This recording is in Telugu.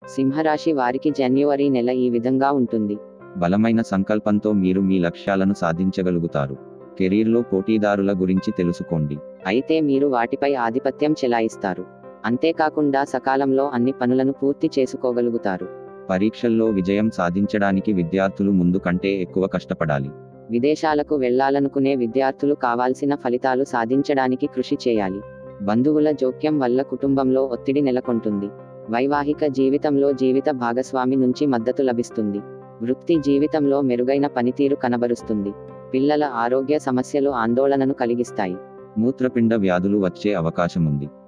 సింహరాశి వారికి జనవరి నెల ఈ విధంగా ఉంటుంది బలమైన సంకల్పంతో మీరు మీ లక్ష్యాలను సాధించగలుగుతారు కెరీర్లో పోటీదారుల గురించి తెలుసుకోండి అయితే మీరు వాటిపై ఆధిపత్యం చెలాయిస్తారు అంతేకాకుండా సకాలంలో అన్ని పనులను పూర్తి చేసుకోగలుగుతారు పరీక్షల్లో విజయం సాధించడానికి విద్యార్థులు ముందు కంటే ఎక్కువ కష్టపడాలి విదేశాలకు వెళ్లాలనుకునే విద్యార్థులు కావాల్సిన ఫలితాలు సాధించడానికి కృషి చేయాలి బంధువుల జోక్యం వల్ల కుటుంబంలో ఒత్తిడి నెలకొంటుంది వైవాహిక జీవితంలో జీవిత భాగస్వామి నుంచి మద్దతు లభిస్తుంది వృత్తి జీవితంలో మెరుగైన పనితీరు కనబరుస్తుంది పిల్లల ఆరోగ్య సమస్యలు ఆందోళనను కలిగిస్తాయి మూత్రపిండ వ్యాధులు వచ్చే అవకాశముంది